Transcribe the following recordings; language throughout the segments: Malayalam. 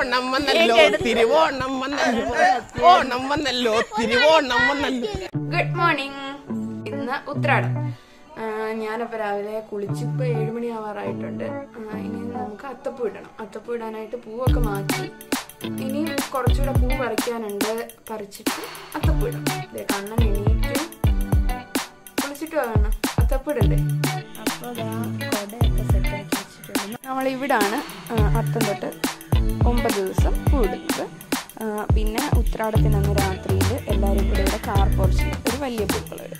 ഓണം വന്നല്ലോ തിരുവോണം വന്നല്ലോ ഓണം വന്നല്ലോ തിരുവോണം വന്നല്ലോ ഗുഡ് മോർണിംഗ് ഇന്ന് ഉത്രാടം ആ, ഞാനപ്പോ രാവിലെ കുളിച്ചിപ്പോ ഏഴുമണി ആവാറായിട്ടുണ്ട് ആ, ഇനി നമുക്ക് അത്തപ്പൂ ഇടണം അത്തപ്പൂ ഇടാനായിട്ട് പൂവൊക്കെ മാറ്റി ഇനി കുറച്ചുകൂടെ പൂ പറിക്കാനുണ്ട് പറിച്ചിട്ട് അത്തപ്പൂ ഇടണം ദേ കണ്ണൻ എണീറ്റു കുളിച്ചിട്ട് വേണം അത്തപ്പൂ ഇടണ്ടേ അപ്പോൾ കൊടയൊക്കെ സെറ്റാക്കി വെച്ചിട്ടുണ്ട് നമ്മളിവിടാണ് ആ, അത്തം തൊട്ട് ഒമ്പത് ദിവസം പൂ ഇടുന്നത് ആ, പിന്നെ ഉത്രാടത്തിന് അന്ന് രാത്രിയിൽ എല്ലാവരും കൂടെ ഇവിടെ കാർ പോർച്ചിൽ ഒരു വലിയ പൂക്കളിടും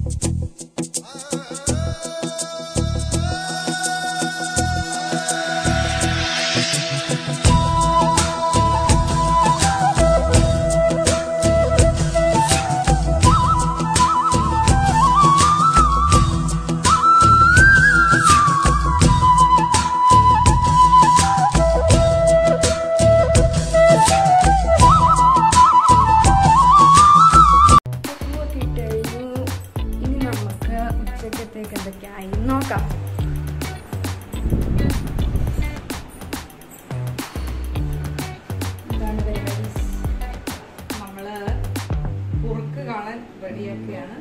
പൂവൊക്കെ ഇട്ട് കഴിഞ്ഞു ഇനി നമുക്ക് ഉച്ചക്കത്തേക്ക് എന്തൊക്കെയായി നോക്കാം എന്താണ് പരിപാടി നമ്മള് കുറുക്ക് കാണാൻ റെഡിയാക്കുകയാണ്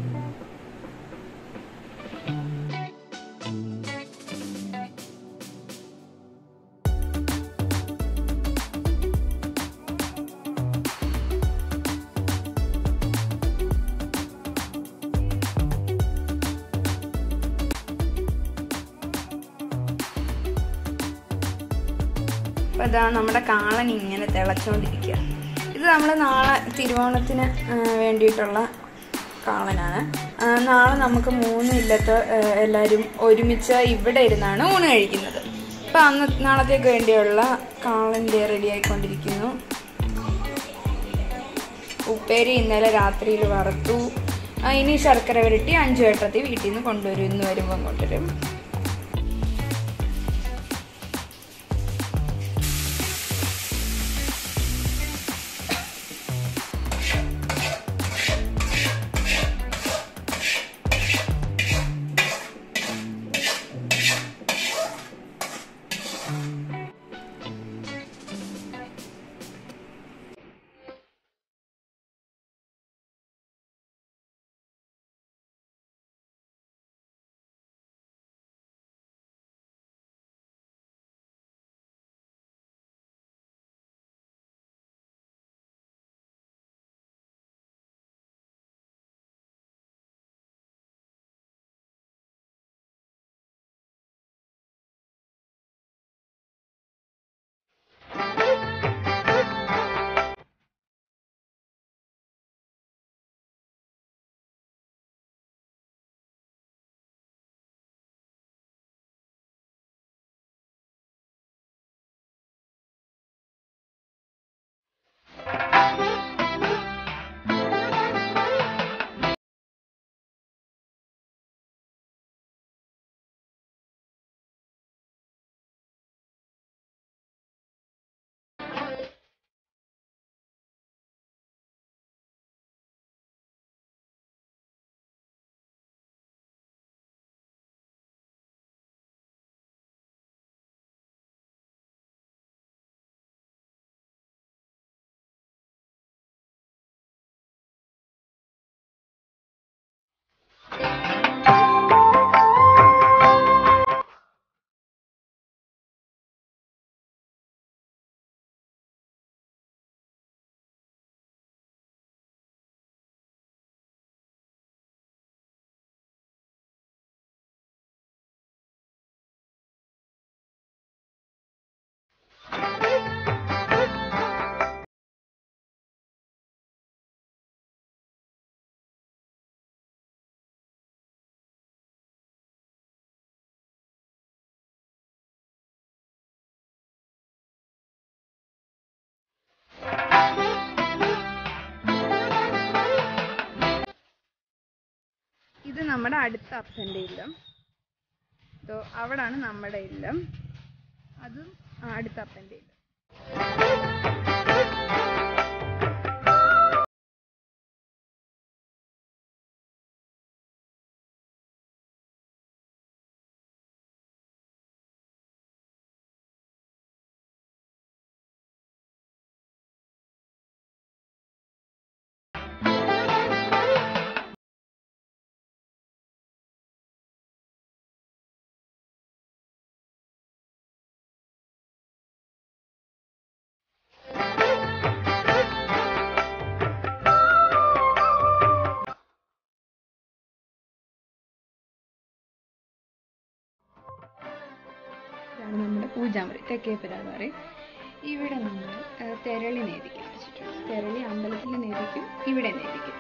അപ്പോൾ ഇതാ നമ്മുടെ കാളൻ ഇങ്ങനെ തിളച്ചുകൊണ്ടിരിക്കുക ഇത് നമ്മൾ നാളെ തിരുവോണത്തിന് ആ, വേണ്ടിയിട്ടുള്ള കാളനാണ് ആ, നാളെ നമുക്ക് മൂന്ന് ഇല്ലത്ത് ആ, എല്ലാവരും ഒരുമിച്ച് ഇവിടെ ഇരുന്നാണ് ഊണ് കഴിക്കുന്നത് അപ്പം അന്ന് നാളത്തേക്ക് വേണ്ടിയുള്ള കാളൻ്റെ റെഡി ആയിക്കൊണ്ടിരിക്കുന്നു ഉപ്പേരി ഇന്നലെ രാത്രിയിൽ വറുത്തു ആ, ഇനി ശർക്കര വരട്ടി അഞ്ചു വട്ടത്തി വീട്ടിൽ നിന്ന് കൊണ്ടുവരും ഇന്ന് വരുമ്പം കൊണ്ടുവരും ഇത് നമ്മുടെ അടുത്ത അപ്പൻ്റെ ഇല്ലം സോ അവിടാണ് നമ്മുടെ ഇല്ലം അതും ആ, അടുത്ത അപ്പൻ്റെ ഇല്ലം അഞ്ചാം മുറി തെക്കേപ്പുര എന്ന് പറയും ഇവിടെ നമ്മൾ ആ, തെരളി നേദിക്കാൻ വെച്ചിട്ടുണ്ട് തെരളി അമ്പലത്തിൽ നേദിക്കും ഇവിടെ നേദിക്കും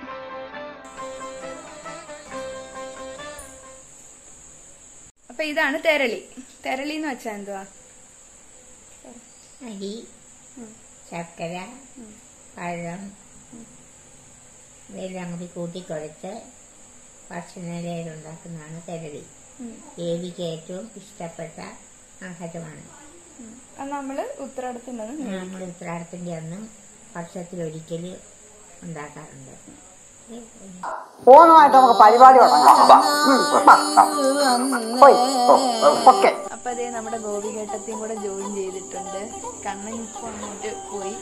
അപ്പൊ ഇതാണ് തെരളി തെരളി എന്ന് വെച്ചാൽ എന്തുവാ അരി ശർക്കര പഴം ഇതെല്ലാം കൂടി കൂട്ടിക്കുഴച്ച് ഭക്ഷണയിലയിൽ ഉണ്ടാക്കുന്നതാണ് തെരളി ദേവിക്ക് ഏറ്റവും ഇഷ്ടപ്പെട്ട ആഹാരമാണ് അത് നമ്മള് ഉത്തരാടത്തിൻ്റെ നമ്മൾ ഉത്തരാടത്തിൻ്റെ അന്നും വർഷത്തിലൊരിക്കൽ ഉണ്ടാക്കാറുണ്ട് പൂർണ്ണമായിട്ട് നമുക്ക് പരിപാടി തുടങ്ങാം വാ. ഉം, വാ, വാ. പോയി ഓ, ഓക്കെ അപ്പൊ അതേ നമ്മുടെ ഗോപികേട്ടത്തെയും കൂടെ ജോയിൻ ചെയ്തിട്ടുണ്ട് കണ്ണൻ ഇപ്പൊ അങ്ങോട്ട് പോയി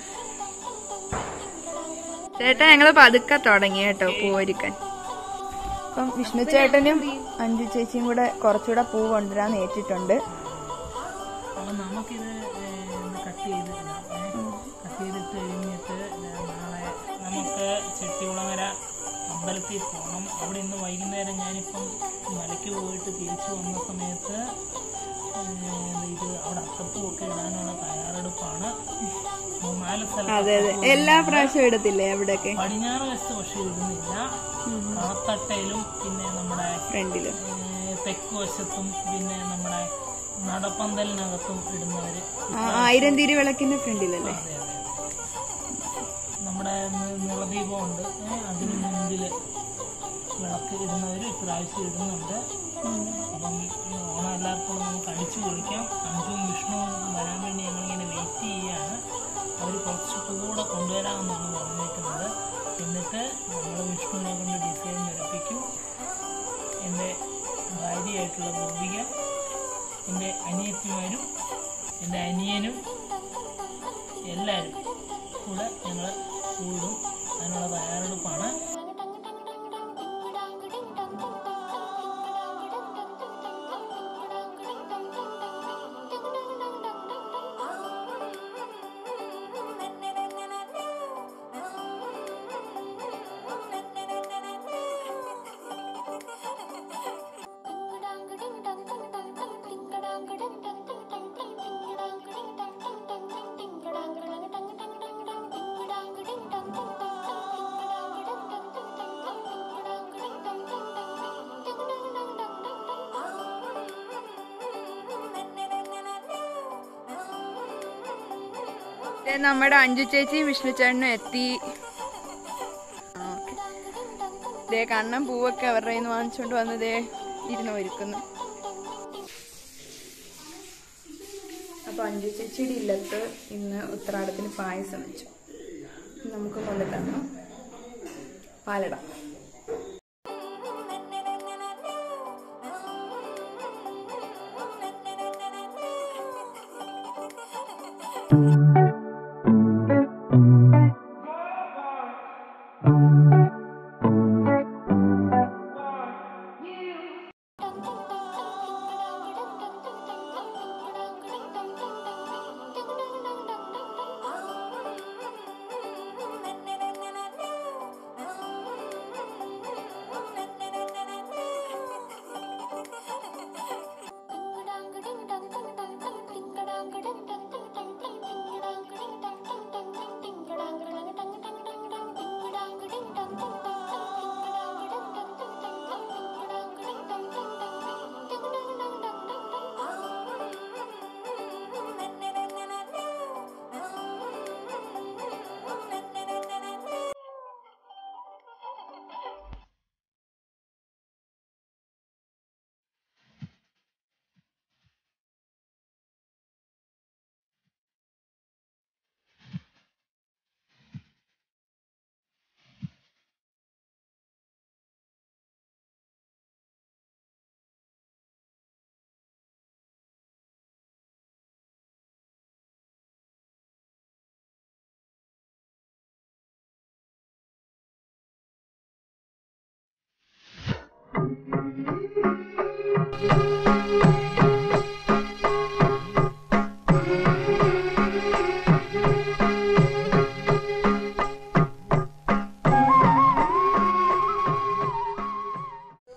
ചേട്ടാ ഞങ്ങള് പതുക്കെ തുടങ്ങി കേട്ടോ പൂവൊരുക്കാൻ അപ്പം വിഷ്ണു ചേട്ടനും അഞ്ചു ചേച്ചിയും കൂടെ കുറച്ചുകൂടെ പൂ കൊണ്ടുവരാൻ ഏറ്റിട്ടുണ്ട് അപ്പം നമുക്കിത് ഏഹ്, ഒന്ന് കട്ട് ചെയ്തിട്ടില്ല കട്ട് ചെയ്തിട്ട് കഴിഞ്ഞിട്ട് നാളെ നമുക്ക് ചെട്ടികുളങ്ങര അമ്പലത്തിൽ പോകണം അവിടെ ഇന്ന് വൈകുന്നേരം ഞാനിപ്പം മലയ്ക്ക് പോയിട്ട് തിരിച്ചു വന്ന സമയത്ത് ഏഹ്, ഇത് അവിടെ അത്തപ്പൂവൊക്കെ ഇടാനുള്ള തയ്യാറെടുപ്പാണ് മൂന്നാല് അതെ അതെ സ്ഥലത്ത് എല്ലാ പ്രാവശ്യവും ഇടത്തില്ലേ അവിടെയൊക്കെ പടിഞ്ഞാറ് വശത്ത് പക്ഷേ ഇടുന്നില്ല കളത്തട്ടയിലും പിന്നെ നമ്മുടെ ഫ്രണ്ടിലും ഏഹ്, തെക്ക് വശത്തും പിന്നെ നമ്മുടെ നടപ്പന്തലിനകത്തും ഇടുന്നവര് ആ ആയിരം തിരി വിളക്കിന്റെ ഫ്രണ്ടിലല്ലേ അതെ, അതെ. നമ്മുടെ നി- നിളദീപമുണ്ട് ഏ, അതിന് മുൻപില് വിളക്ക് ഇടുന്നവര് ഇപ്രാവശ്യം ഇടുന്നുണ്ട് അപ്പം ഈ ഓണം എല്ലാവർക്കും കൂടെ നമുക്ക് അടിച്ചു പൊളിക്കാം അഞ്ചും വിഷ്ണുവും വരാൻ വേണ്ടി ഞങ്ങളിങ്ങനെ വെയിറ്റ് ചെയ്യാണ് അവർ കുറച്ച് കൂടെ കൊണ്ടുവരാമെന്നാണ് പറഞ്ഞേക്കുന്നത് എന്നിട്ട് നമ്മൾ വിഷ്ണുവിനെ കൊണ്ട് ഡിസൈൻ വരപ്പിക്കും എൻ്റെ ഭാര്യയായിട്ടുള്ള ഗോപിക എൻ്റെ അനിയത്തിമാരും എൻ്റെ അനിയനും എല്ലാവരും കൂടെ ഞങ്ങൾ കൂടും അതിനുള്ള തയ്യാറെടുപ്പാണ് ദേ നമ്മുടെ അഞ്ചു ചേച്ചിയും വിഷ്ണു ചേട്ടനും എത്തി ആ, ഓക്കേ. ദേ കണ്ണൻ പൂവൊക്കെ അവരുടെ കയ്യിൽ നിന്ന് വാങ്ങിച്ചോണ്ട് വന്നതേ ഇരുന്ന് ഒരുക്കുന്നു അപ്പൊ അഞ്ചു ചേച്ചിയുടെ ഇല്ലത്ത് ഇന്ന് ഉത്രാടത്തിന് പായസം വെച്ചു നമുക്ക് കൊണ്ടു തന്നു പാലട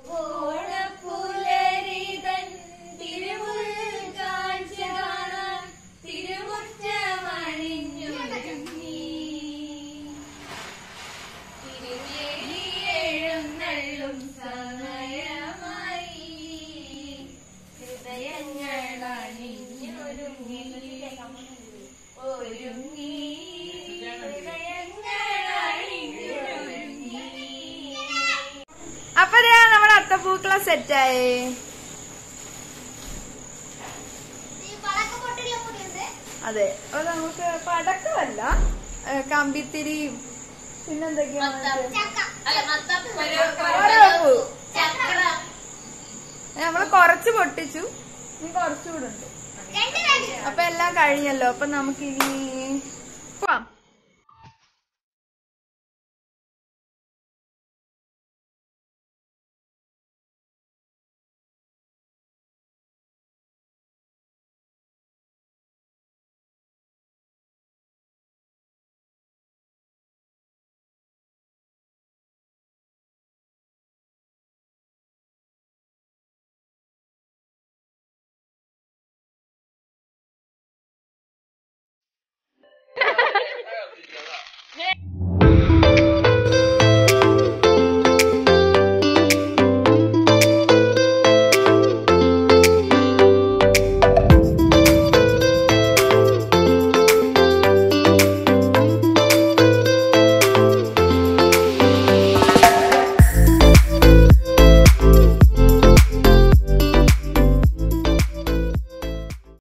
ഓണപ്പുലരിതൻ തിരുമുൽ കാഴ്ച കാണാൻ അത്തപ്പൂക്കളം സെറ്റായേ അതെ അപ്പൊ നമുക്ക് പടക്കമല്ല ഏ, കമ്പിത്തിരിയും പിന്നെന്തൊക്കെയാണ് ഒരപ്പൂ. നമ്മള് കൊറച്ച് പൊട്ടിച്ചു ഇനി കുറച്ചുകൂടെ ഉണ്ട് അപ്പൊ എല്ലാം കഴിഞ്ഞല്ലോ അപ്പൊ നമുക്കിനി പോവാം